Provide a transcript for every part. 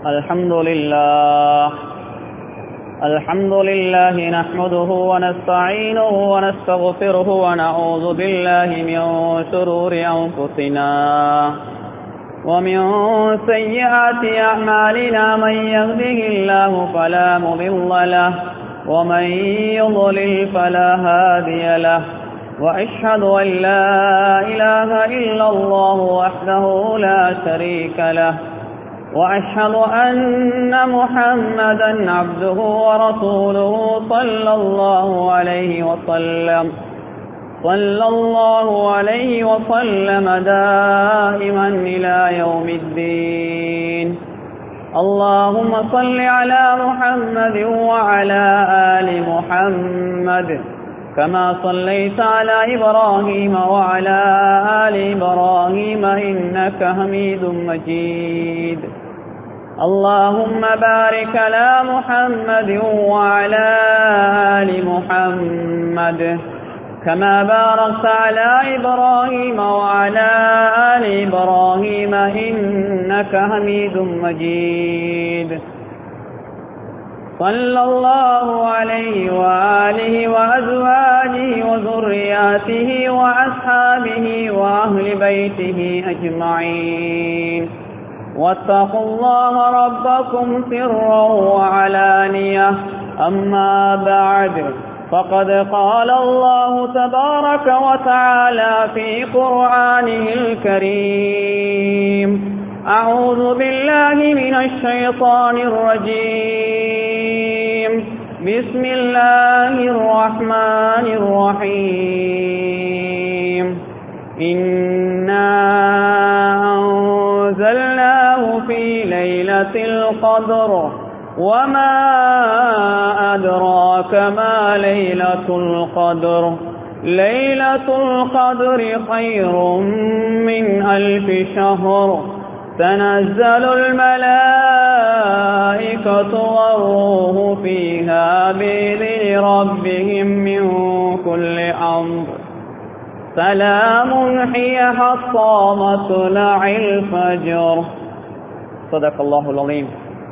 الحمد لله الحمد لله نحمده ونستعينه ونستغفره ونعوذ بالله من شرور أنفسنا ومن سيئات أعمالنا من يهده الله فلا مضل له ومن يضلل فلا هادي له وأشهد أن لا إله إلا الله وحده لا شريك له وأشهد أن محمدا عبده ورسوله صلى الله عليه وسلم صلى الله عليه وسلم دائما إلى يوم الدين اللهم صل على محمد وعلى آل محمد كما صليت على إبراهيم وعلى آل إبراهيم إنك حميد مجيد اللهم بارك على محمد وعلى آل محمد كما باركت على إبراهيم وعلى آل إبراهيم إنك حميد مجيد صلى الله عليه وآله وأزواجه وذرياته وأصحابه وأهل بيته أجمعين واتقوا الله ربكم سرا وعلانية أما بعد فقد قال الله تبارك وتعالى في قرآنه الكريم أعوذ بالله من الشيطان الرجيم بسم الله الرحمن الرحيم إنا أنزلناه في ليلة القدر وما أدراك ما ليلة القدر ليلة القدر خير من ألف شهر تنزل الملائكة والروح فيها بإذن ربهم من كل أمر سلام هي حتى مطلع الفجر صدق الله العظيم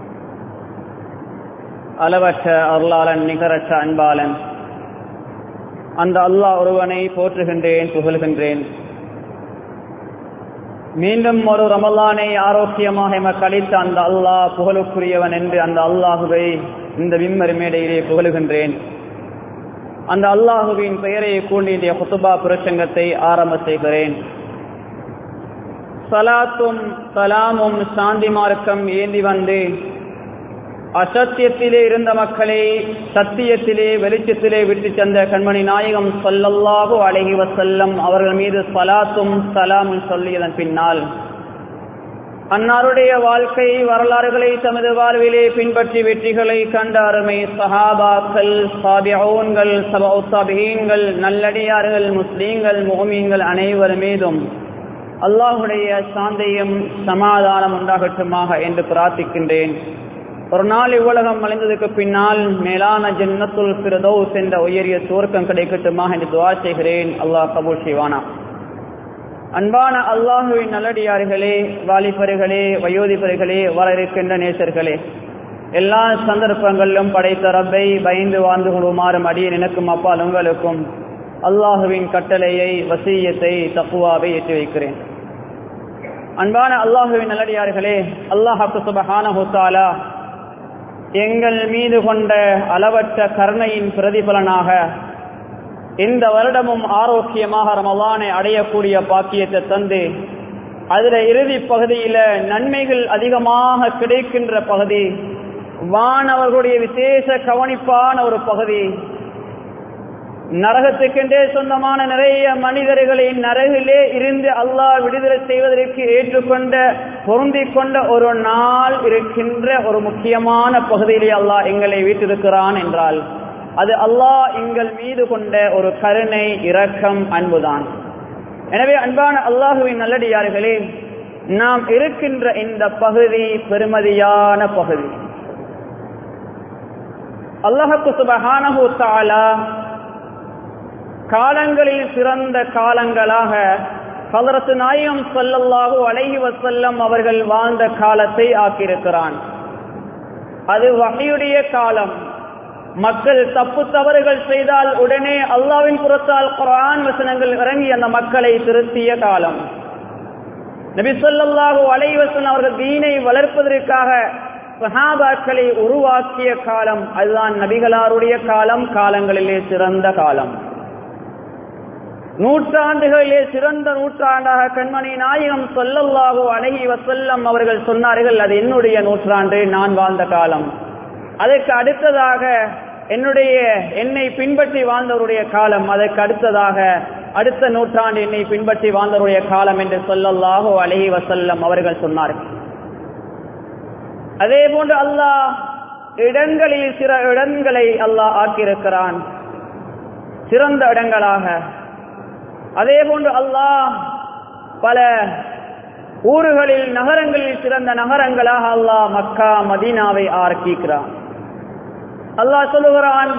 அளவற்ற அருளாளன் நிகரற்ற அன்பாளன் அந்த அல்லாஹ் ஒருவனை போற்றுகின்றேன் புகழ்கின்றேன் மீண்டும் ஒரு ரமலானை ஆரோக்கியமாக எமக்கு அளித்த அந்த அல்லாஹ் புகழுக்குரியவன் என்று அந்த அல்லாஹுவை இந்த விம்மர் மேடையிலே புகழுகின்றேன் அந்த அல்லாஹுவின் பெயரை கூண்டிய குத்துபா பிரசங்கத்தை ஆரம்ப செய்கிறேன் சலாத்தும் சலாமும் சாந்தி மார்க்கம் ஏந்தி வந்து அசத்தியத்திலே இருந்த மக்களை சத்தியத்திலே வெளிச்சத்திலே விட்டு சென்ற கண்மணி நாயகம் சொல்லல்லாஹு அழகி வசல்லம் அவர்கள் மீது சலாத்தும் சலாமும் சொல்லியதன் பின்னால் அன்னாருடைய வாழ்க்கை வரலாறுகளை தமது வாழ்விலே பின்பற்றி வெற்றிகளை கண்ட அருமை சஹாபாக்கள் சாபியோன்கள் சபீன்கள் நல்லடியார்கள் முஸ்லீம்கள் மோமீன்கள் அனைவர் மீதும் அல்லாஹுடைய சாந்தையும் சமாதானம் உண்டாகட்டுமாக என்று பிரார்த்திக்கின்றேன் ஒரு நாள் இவ்வுலகம் அழிந்ததுக்கு பின்னால் மேலான ஜன்னத்துல் பிரதோஸ் என்ற உயரிய சுவர்க்கம் கிடைக்கட்டுமாக என்று துவா செய்கிறேன் அல்லாஹ் கபூல் செய்வானா அன்பான அல்லாஹுவின் நல்லடியார்களே வாலிபர்களே வயோதிபர்களே வர இருக்கின்ற நேசர்களே எல்லா சந்தர்ப்பங்களிலும் படைத்த ரப்பை பயந்து வாழ்ந்து கொள்ளுமாறும் அடிய எனக்கும் அப்பால் உங்களுக்கும் அல்லாஹுவின் கட்டளையை வசீயத்தை தப்புவாவை ஏற்றி வைக்கிறேன் அன்பான அல்லாஹுவின் நல்லடியார்களே அல்லாஹாக்கு சுபஹான ஹுத்தாலா எங்கள் மீது கொண்ட அளவற்ற கருணையின் பிரதிபலனாக இந்த வருடமும் ஆரோக்கியமாக ரமலானை அடையக்கூடிய பாக்கியத்தை தந்து அதில் இறுதி பகுதியில நன்மைகள் அதிகமாக கிடைக்கின்ற பகுதி வானவர்களுடைய விசேஷ கவனிப்பான ஒரு பகுதி நரகத்துக்கென்றே சொந்தமான நிறைய மனிதர்களின் நரகிலே இருந்து அல்லாஹ் விடுதலை செய்வதற்கு ஏற்றுக்கொண்ட பொருந்திக் கொண்ட ஒரு நாள் இருக்கின்ற ஒரு முக்கியமான பகுதியிலே அல்லாஹ் எங்களை வீட்டிருக்கிறான் என்றால் அது அல்லாஹ் எங்கள் மீது கொண்ட ஒரு கருணை இரக்கம் அன்புதான் எனவே அன்பான அல்லாஹுவின் நல்லடியார்களே நாம் இருக்கின்ற இந்த பகுதி பெருமதியான பகுதி அல்லாஹு சுபஹானஹு தஆலா காலங்களில் சிறந்த காலங்களாக ஹலரத்து நாயகம் ஸல்லல்லாஹு அலைஹி வஸல்லம் அவர்கள் வாழ்ந்த காலத்தை ஆக்கியிருக்கிறான் அது வகையுடைய காலம் மக்கள் தப்பு தவறுகள் செய்தால் உடனே அல்லாவின் புறத்தால் குரான் வசனங்கள் இறங்கி அந்த மக்களை திருத்திய காலம் நபி சொல்லாஹு அலைவசன் அவர்கள் தீனை வளர்ப்பதற்காக சஹாபாக்களை உருவாக்கிய காலம் அதுதான் நபிகளாருடைய காலம் காலங்களிலே சிறந்த காலம் நூற்றாண்டுகளிலே சிறந்த நூற்றாண்டாக கண்மணி நாயகம் சொல்லல்லாஹு அழகி வசல்லம் அவர்கள் சொன்னார்கள் அது என்னுடைய நூற்றாண்டு நான் வாழ்ந்த காலம் அதற்கு அடுத்ததாக என்னுடைய என்னை பின்பற்றி வாழ்ந்தவருடைய காலம் அதற்கு அடுத்ததாக அடுத்த நூற்றாண்டு என்னை பின்பற்றி வாழ்ந்தவருடைய காலம் என்று சொல்லல்லாஹோ அழகி வசல்லம் அவர்கள் சொன்னார்கள் அதே போன்று அல்லாஹ் இடங்களில் சில இடங்களை அல்லாஹ் ஆக்கியிருக்கிறான் சிறந்த இடங்களாக அதே போன்று அல்லாஹ் பல ஊர்களில் நகரங்களில் சிறந்த நகரங்களாக அல்லாஹ் மக்கா மதீனாவை ஆக்கிக்கிறான் அல்லாஹ் சொல்லுகிறான்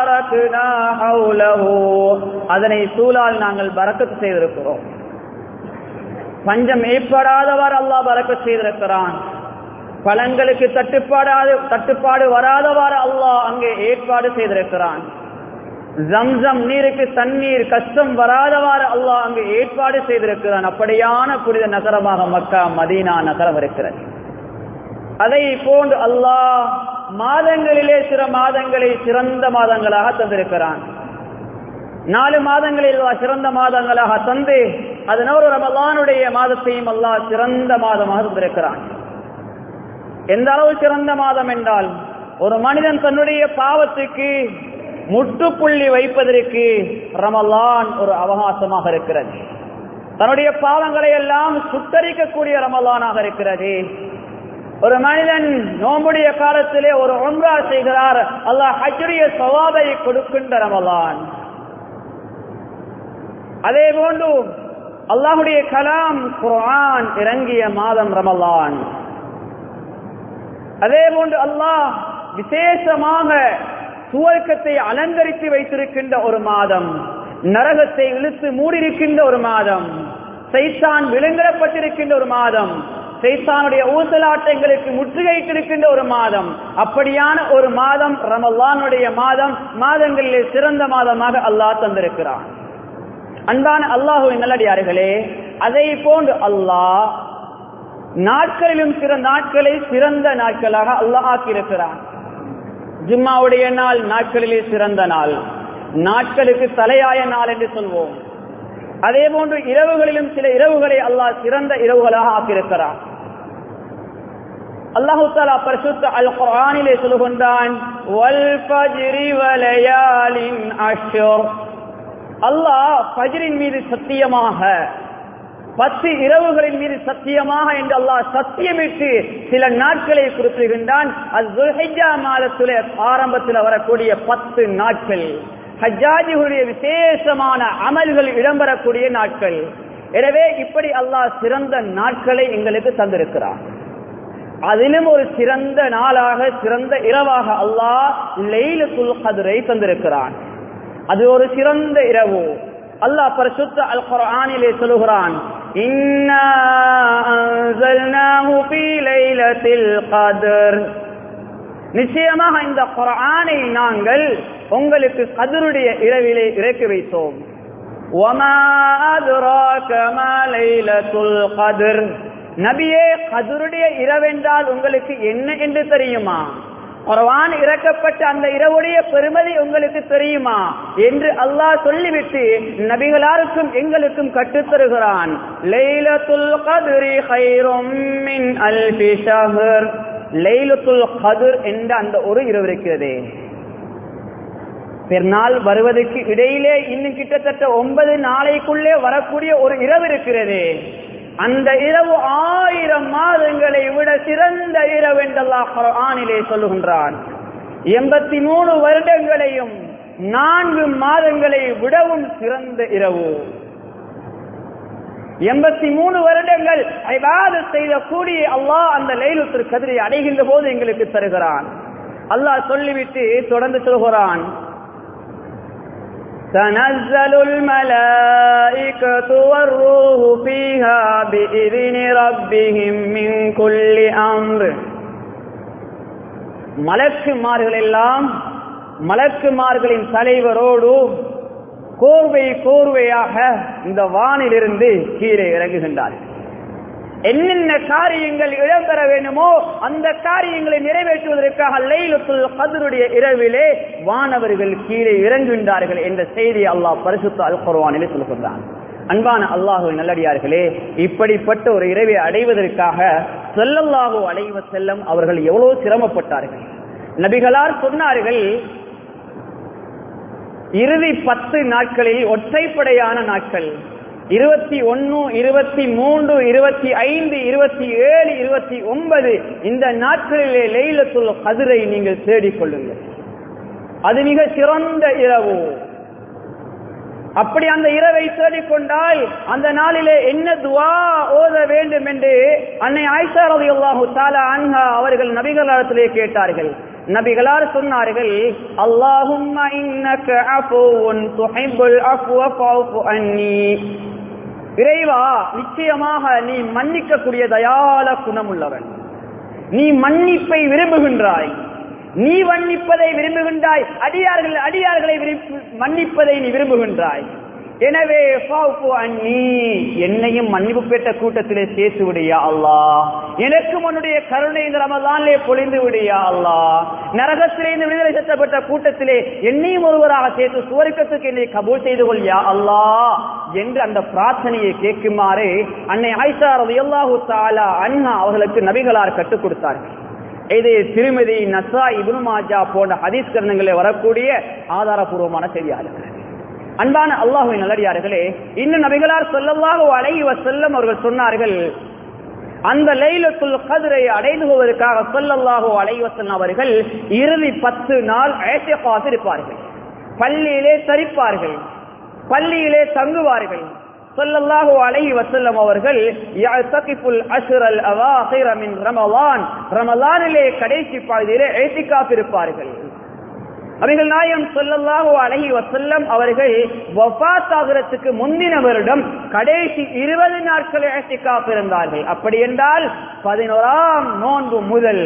அதனை சூழால் நாங்கள் பறக்கத்து செய்திருக்கிறோம் பஞ்சம் ஏற்படாதவர் அல்லாஹ் பறக்கத்து செய்திருக்கிறான் பழங்களுக்கு தட்டுப்பாடாது தட்டுப்பாடு வராதவாறு அல்லாஹ் அங்கே ஏற்பாடு செய்திருக்கிறான் ஜம்சம் நீருக்கு தண்ணீர் கஷ்டம் வராதவாறு அல்லாஹ் அங்கு ஏற்பாடு செய்திருக்கிறான் அப்படியான புனித நகரமாக மக்கா மதீனா நகரம் இருக்கிறது அதை போன்று அல்லாஹ் மாதங்களிலே சில மாதங்களை சிறந்த மாதங்களாக தந்திருக்கிறான் நாலு மாதங்களில் சிறந்த மாதங்களாக தந்து அதனோடு ரமலானுடைய மாதத்தையும் அல்லாஹ் சிறந்த மாதமாக தந்திருக்கிறான் எந்த அளவு சிறந்த மாதம் என்றால் ஒரு மனிதன் தன்னுடைய பாவத்துக்கு முட்டுப்புள்ளி வைப்பதற்கு ரமலான் ஒரு அவகாசமாக இருக்கிறது தன்னுடைய பாவங்களை எல்லாம் சுத்தரிக்கக்கூடிய ரமலானாக இருக்கிறது ஒரு மனிதன் நோம்புடைய காலத்திலே ஒரு ஒன்றா செய்கிறார் அல்லாஹ் ஹஜ்ரிய சவாபை கொடுக்கின்ற ரமலான் அதே போன்று அல்லாஹுடைய கலாம் குரான் இறங்கிய மாதம் ரமலான் அதே போன்று அல்லாஹ் விசேஷமாக சுவர்க்கத்தை அலங்கரித்து வைத்திருக்கின்ற ஒரு மாதம் நரகத்தை இழுத்து மூடியிருக்கின்ற ஒரு மாதம் சைத்தான் விழுங்கப்பட்டிருக்கின்ற ஒரு மாதம் சைத்தானுடைய ஊசலாட்டங்களுக்கு முற்றுகையிட்டிருக்கின்ற ஒரு மாதம் அப்படியான ஒரு மாதம் ரமல்லானுடைய மாதம் மாதங்களிலே சிறந்த மாதமாக அல்லாஹ் தந்திருக்கிறான் அன்பான அல்லாஹுவின் நல்லடியார்களே அதை போன்று அல்லாஹ் நாட்களிலும் சிற நாட்களை சிறந்த நாட்களாக அல்லாஹ் ஆக்கியிருக்கிறான் ஜும்மாவுடைய நாள் நாட்களிலே சிறந்த நாள் நாட்களுக்கு தலையாய நாள் என்று சொல்வோம் அதே போன்று இரவுகளிலும் சில இரவுகளை அல்லாஹ் சிறந்த இரவுகளாக ஆக்கியிருக்கிறான் அல்லாஹு தாலா பரிசுத்த அல் குர்ஆனிலே சொல்லுகின்றான் வல் ஃபஜ்ரி வலயாலின் அஷ்ர் அல்லாஹ் ஃபஜ்ரின் மீது சத்தியமாக பத்து இரவுகளின் மீது சத்தியமாக என்று அல்லாஹ் சத்தியமிட்டு சில நாட்களை குறிப்பிடுகின்றான் அது துல்ஹிஜா மாதத்துடைய ஆரம்பத்தில் வரக்கூடிய பத்து நாட்கள் ஹஜ்ஜாஜிகளுடைய விசேஷமான அமல்கள் இடம்பெறக்கூடிய நாட்கள் எனவே இப்படி அல்லாஹ் சிறந்த நாட்களை எங்களுக்கு தந்திருக்கிறார் அதிலும் ஒரு சிறந்த நாளாக சிறந்த இரவாக அல்லாஹ் லெய்லத்துல் கதிரை தந்திருக்கிறான் அது ஒரு சிறந்த இரவு அல்லாஹ் பரிசுத்த அல் குர்ஆனிலே சொல்லுகிறான் இன்னா அன்ஸல்னாஹு ஃபீ லைலத்தில் கத்ர் நிச்சயமாக இந்த குர்ஆனை நாங்கள் உங்களுக்கு கதருடைய இரவிலே இறக்கி வைத்தோம் وما أدراك ما ليلة القدر நபியே கதருடைய இரவென்றால் உங்களுக்கு என்ன என்று தெரியுமா குர்ஆன் இறக்கப்பட்ட அந்த இரவுடைய பெருமதி உங்களுக்கு தெரியுமா என்று அல்லாஹ் சொல்லிவிட்டு நபிகளாருக்கும் எங்களுக்கும் கற்றுத் தருகிறான் லைலத்துல் கத்ரி ஹைரும் மின் அல்ஃபி ஷஹர் லைலத்துல் கதிர் என்ற அந்த ஒரு இரவு இருக்கிறதே பெருநாள் வருவதற்கு இடையிலே இன்னும் கிட்டத்தட்ட ஒன்பது நாளைக்குள்ளே வரக்கூடிய ஒரு இரவு இருக்கிறது அந்த இரவு ஆயிரம் மாதங்களை விட சிறந்த இரவு என்றெல்லாம் ஆணிலே சொல்லுகின்றான் எண்பத்தி மூணு வருடங்களையும் நான்கு மாதங்களை விடவும் சிறந்த இரவு எண்பத்தி மூணு வருடங்கள் ஐபாத செய்த கூடிய அல்லாஹ் அந்த லைலுத்திற்கு கதிரை அடைகின்ற போது எங்களுக்கு தருகிறான் அல்லாஹ் சொல்லிவிட்டு தொடர்ந்து சொல்கிறான் تنزل الملائكة والروح فيها بإذن ربهم من كل أمر மலக்குமார்கள் எல்லாம் மலக்குமார்களின் தலைவரோடு கோர்வை கோர்வையாக இந்த வானிலிருந்து கீழே இறங்குகின்றார்கள் என்னென்ன காரியங்கள் இடம்பெற வேண்டுமோ அந்த காரியங்களை நிறைவேற்றுவதற்காக லைலத்துல் கதருடைய இரவிலே வானவர்கள் கீழே இறங்குகின்றார்கள் என்ற செய்தி அல்லாஹ் பரிசுத்த அல் குர்ஆனிலே சொல்கின்றான் அன்பான அல்லாஹு நல்லடியார்களே இப்படிப்பட்ட ஒரு இரவை அடைவதற்காக செல்லல்லாஹு அலைவ செல்லம் அவர்கள் எவ்வளவு சிரமப்பட்டார்கள் நபிகளார் சொன்னார்கள் இறுதி பத்து நாட்களில் ஒற்றைப்படையான நாட்கள் இருபத்தி ஒன்னு இருபத்தி மூன்று இருபத்தி ஐந்து இருபத்தி ஏழு இருபத்தி ஒன்பது இந்த நாட்களிலே லைலத்துல் கதிரை நீங்கள் தேடிக் கொள்ளுங்கள் அது மிக சிறந்த இரவு அப்படி அந்த இரவை தேடிக்கொண்டால் அந்த நாளிலே என்ன துவா ஓத வேண்டும் என்று அன்னை ஆயிஷா ரலியல்லாஹு தஆலா அன்ஹா அவர்கள் நபிகளாரத்திலே கேட்டார்கள் நபிகளார் சொன்னார்கள் அல்லாஹும்ம இன்னக அஃபுவுன் துஹிப்புல் அஃப்வ ஃபஅஃபு அன்னி இறைவா நிச்சயமாக நீ மன்னிக்கக்கூடிய தயால குணமுள்ளவன் நீ மன்னிப்பை விரும்புகின்றாய் நீ மன்னிப்பதை விரும்புகின்றாய் அடியார்கள் அடியார்களை விரும்பு- மன்னிப்பதை நீ விரும்புகின்றாய் எனவே ஃபாஃபு அன்னி என்னையும் மன்னிப்பு பெற்ற கூட்டத்திலே சேர்த்து விடியா அல்லாஹ் எனக்கும் உன்னுடைய கருணை இந்த ரமலானிலே பொழிந்து விடியா அல்லாஹ் நரகத்திலே இந்த விடுதலை சட்டப்பட்ட கூட்டத்திலே என்னையும் ஒருவராக சேர்த்து சுவர்க்கத்துக்கு என்னை கபூல் செய்து கொள்யா அல்லாஹ் என்று அந்த பிரார்த்தனையை கேட்குமாறு அன்னை ஆயிஷா ரலியல்லாஹு தஆலா அன்ஹா அவர்களுக்கு நபிகளார் கற்றுக் கொடுத்தார்கள் இது திருமதி நசா இப்னு மாஜா போன்ற ஹதீஸ் கரணங்களே வரக்கூடிய ஆதாரபூர்வமான செய்தியாக இருக்கிறது அன்பான அல்லாஹுவின் நல்லடியார்களே இன்னும் நபிகளார் ஸல்லல்லாஹு அலைஹி வஸல்லம் அவர்கள் சொன்னார்கள் அந்த லைலத்துல் கதிரை அடைந்து போவதற்காக ஸல்லல்லாஹு அலைஹி வஸல்லம் அவர்கள் இறுதி பத்து நாள் ஐத்திகாஃப் இருப்பார்கள் பள்ளியிலே தரிப்பார்கள் பள்ளியிலே தங்குவார்கள் ஸல்லல்லாஹு அலைஹி வஸல்லம் அவர்கள் யஅ்தகிஃபுல் அஷ்ரல் அவாஹிர மின் ரமலான் ரமலானிலே கடைசி பகுதியிலே ஐத்திகாஃப் இருப்பார்கள் அவைகள் நாயம் ஸல்லல்லாஹு அலைஹி வஸல்லம் அவர்கள் வஃபாத் ஆகிறதுக்கு முந்தின வருடம் கடைசி இருபது நாட்கள் இஹ்திகாஃப் இருந்தார்கள் அப்படி என்றால் பதினோராம் நோன்பு முதல்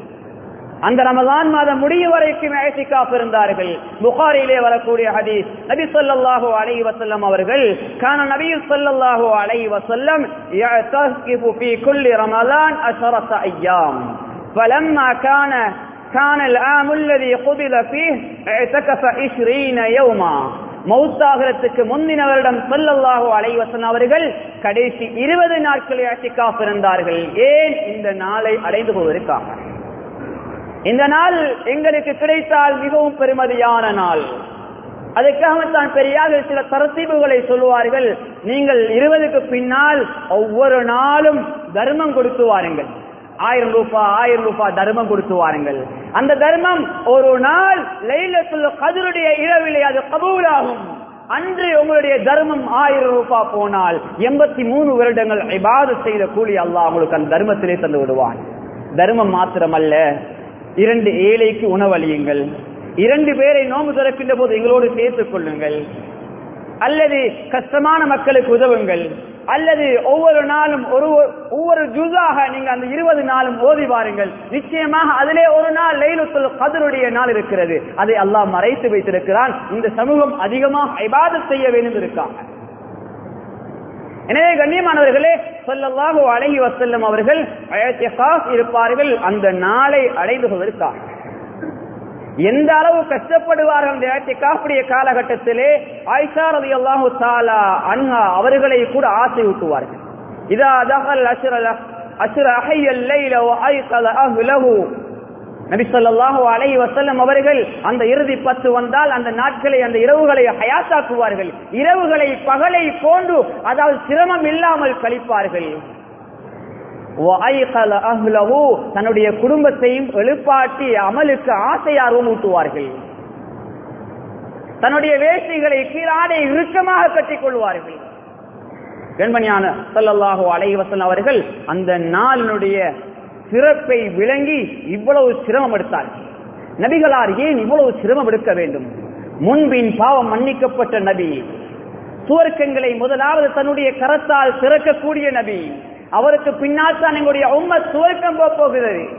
அந்த ரமலான் மாதம் முடியும் வரைக்கும் இஹ்திகாஃப் இருந்தார்கள் புகாரிலே வரக்கூடிய ஹதீஸ் நபி ஸல்லல்லாஹு அலைஹி வஸல்லம் அவர்கள் கான நபி ஸல்லல்லாஹு அலைஹி வஸல்லம் يعتكف في كل رمضان عشرة أيام فلما كان كان العام الذي قبض فيه اعتكف 20 يوما மௌத்தாகிறதுக்கு முந்தின வருடம் சொல்லல்லாஹு அலைவசன் அவர்கள் கடைசி இருபது நாட்கள் இஹ்திகாஃப் இருந்தார்கள் ஏன் இந்த நாளை அடைந்து போவதற்காக இந்த நாள் எங்களுக்கு கிடைத்தால் மிகவும் பெருமதியான நாள் அதுக்காகத்தான் பெரியாக சில தரத்தீவுகளை சொல்லுவார்கள் நீங்கள் இருபதுக்கு பின்னால் ஒவ்வொரு நாளும் தர்மம் கொடுத்து வாருங்கள் ஆயிரம் ரூபாய் ஆயிரம் ரூபாய் தர்மம் கொடுத்து வாருங்கள் அந்த தர்மம் ஒரு நாள் லைலத்துல் கதிருடைய இரவிலே அது கபூலாகும் அன்று உங்களுடைய தர்மம் ஆயிரம் ரூபாய் போனால் எண்பத்தி மூணு வருடங்கள் இபாதத் செய்த கூலி அல்லாஹ் உங்களுக்கு அந்த தர்மத்திலே தந்து விடுவான் தர்மம் மாத்திரமல்ல இரண்டு ஏழைக்கு உணவளியுங்கள் இரண்டு பேரை நோம்பு திறக்கின்ற போது எங்களோடு சேர்த்துக் கொள்ளுங்கள் அல்லது கஷ்டமான மக்களுக்கு உதவுங்கள் அல்லது ஒவ்வொரு நாளும் ஒரு ஒவ்வொரு ஜுஸாக நீங்க அந்த இருபது நாளும் ஓதி பாருங்கள் நிச்சயமாக அதிலே ஒரு நாள் லைலுத்துல் கதருடைய நாள் இருக்கிறது அதை அல்லாஹ் மறைத்து வைத்திருக்கிறான் இந்த சமூகம் அதிகமாக இபாதத் செய்ய வேண்டும் இருக்காங்க எனவே கண்ணியமானவர்களே சொல்லல்லாஹு அலைஹி வஸல்லம் அவர்கள் இஹ்திகாஃப் இருப்பார்கள் அந்த நாளை அடைந்து கொள்வதற்காக எந்த அளவு கஷ்டப்படுவார்கள் இந்த இஹ்திகாஃபுடைய காலகட்டத்திலே ஆயிஷா ரலியல்லாஹு தஆலா அன்ஹா அவர்களை கூட ஆசை ஊட்டுவார்கள் இதா தஹல் அஷ்ர அஷ்ர அஹியல் லைல வ ஐகல அஹ்லஹு நபி ஸல்லல்லாஹு அலைஹி வஸல்லம் அவர்கள் அந்த இறுதி பத்து வந்தால் அந்த நாட்களை அந்த இரவுகளை ஹயாத்தாக்குவார்கள் இரவுகளை பகலை போன்று அதாவது சிரமம் இல்லாமல் கழிப்பார்கள் வஅய்கல அஹ்லஹு தன்னுடைய குடும்பத்தையும் எழுப்பாட்டி அமலுக்கு ஆசையார்வம் ஊட்டுவார்கள் தன்னுடைய வேஷ்டிகளை கீழாடை இறுக்கமாக கட்டிக் கொள்வார்கள் பெண்மணியான ஸல்லல்லாஹு அலைஹி வஸல்லம் அவர்கள் அந்த நாளினுடைய சிறப்பை விளங்கி இவ்வளவு சிரமம் எடுத்தார்கள் நபிகளார் ஏன் இவ்வளவு சிரமம் எடுக்க வேண்டும் முன்பின் பாவம் மன்னிக்கப்பட்ட நபி சுவர்க்கங்களை முதலாவது தன்னுடைய கரத்தால் திறக்கக்கூடிய நபி அவருக்கு பின்னால் தான் எங்களுடைய உம்மத் சுவர்க்கம் போக போகிறது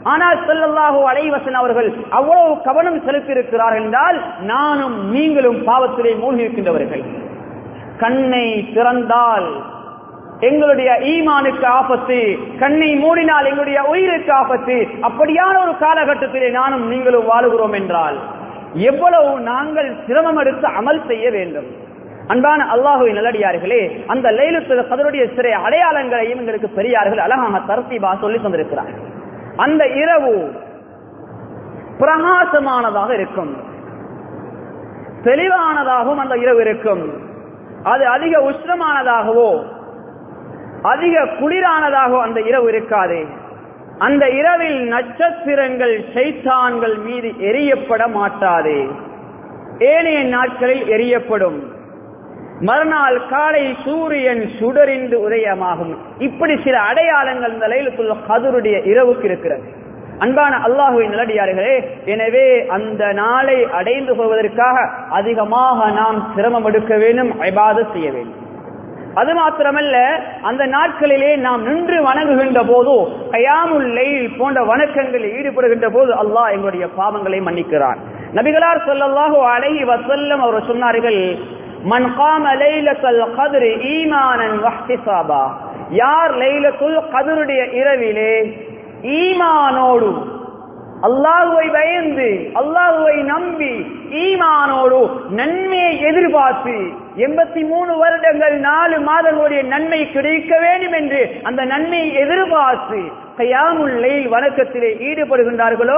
ஆனால் ஸல்லல்லாஹு அலைஹி வஸல்லம் அவர்கள் அவ்வளவு கவனம் செலுத்தியிருக்கிறார்கள் என்றால் நானும் நீங்களும் பாவத்திலே மூழ்கி இருக்கின்றவர்கள் கண்ணை திறந்தால் எங்களுடைய ஈமானுக்கு ஆபத்து கண்ணை மூடினால் எங்களுடைய உயிருக்கு ஆபத்து அப்படியான ஒரு காலகட்டத்திலே நானும் நீங்களும் வாழுகிறோம் என்றால் எவ்வளவு நாங்கள் சிரமம் எடுத்து அமல் செய்ய வேண்டும் அன்பான அல்லாஹுவின் நல்லடியார்களே அந்த லைலுத்துல கதருடைய சிறை அடையாளங்களையும் எங்களுக்கு பெரியார்கள் அழகாக தரத்திபா சொல்லி தந்திருக்கிறார்கள் அந்த இரவு பிரகாசமானதாக இருக்கும் தெளிவானதாகவும் அந்த இரவு இருக்கும் அது அதிக உஷ்ணமானதாகவோ அதிக குளிரானதாகவோ அந்த இரவு இருக்காது அந்த இரவில் நட்சத்திரங்கள் சைத்தான்கள் மீது எரியப்பட மாட்டாது ஏனைய நாட்களில் எரியப்படும் மறுநாள் காலை சூரியன் சுடரிந்து உதயமாகும் இப்படி சில அடையாளங்கள் இந்த லைலத்துள்ள கதருடைய இரவுக்கு இருக்கிறது அன்பான அல்லாஹுவின் நிலடியார்களே எனவே அந்த நாளை அடைந்து கொள்வதற்காக அதிகமாக நாம் சிரமம் எடுக்க வேண்டும் ஐபாத செய்ய வேண்டும் அது மாத்திரமல்ல அந்த நாட்களிலே நாம் நின்று வணங்குகின்ற போதோ கயாமுல் லைல் போன்ற வணக்கங்களில் ஈடுபடுகின்ற போது அல்லாஹ் எங்களுடைய பாவங்களை மன்னிக்கிறான் நபிகளார் சொல்லல்லாஹு அலைஹி வசல்லம் அவர் சொன்னார்கள் மன் காம லைலத்தல் கதிர் ஈமானன் வஹ்திசாபா யார் லைலத்துல் கதிருடைய இரவிலே ஈமானோடு அல்லாஹுவை பயந்து அல்லாஹுவை நம்பி ஈமானோடு நன்மையை எதிர்பார்த்து எண்பத்தி மூணு வருடங்கள் நாலு மாதங்களுடைய நன்மை கிடைக்க வேண்டும் என்று அந்த நன்மையை எதிர்பார்த்து கையாமுல்லை வணக்கத்திலே ஈடுபடுகின்றார்களோ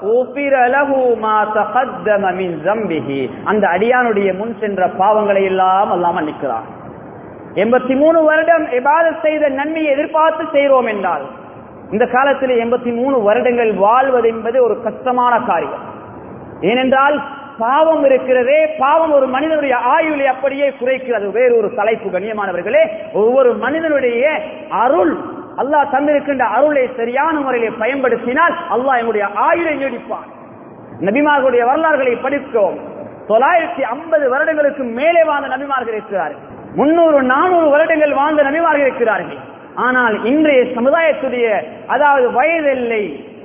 அந்த அடியானுடைய முன் சென்ற பாவங்களை எல்லாம் அல்லாம நிற்கிறார் எண்பத்தி மூணு வருடம் எபாதத் செய்த நன்மையை எதிர்பார்த்து செய்கிறோம் என்றால் இந்த காலத்தில் எண்பத்தி மூணு வருடங்கள் வாழ்வது என்பது ஒரு கஷ்டமான காரியம் ஏனென்றால் பாவம் இருக்கிறதே பாவம் ஒரு மனிதனுடைய ஆயுளை அப்படியே குறைக்கிறது வேறு ஒரு தலைப்பு கண்ணியமானவர்களே ஒவ்வொரு மனிதனுடைய அருள் அல்லாஹ் தந்திருக்கின்ற அருளை சரியான முறையிலே பயன்படுத்தினால் அல்லாஹ் என்னுடைய ஆயுளை நீடிப்பான் நபிமார்களுடைய வரலாறுகளை படிக்கிறோம் தொள்ளாயிரத்தி ஐம்பது வருடங்களுக்கு மேலே வாழ்ந்த நபிமார்கள் இருக்கிறார்கள் முன்னூறு நானூறு வருடங்கள் வாழ்ந்த நபிமார்கள் இருக்கிறார்கள் ஆனால் இன்றைய சமுதாயத்துடைய அதாவது வயதெல்லை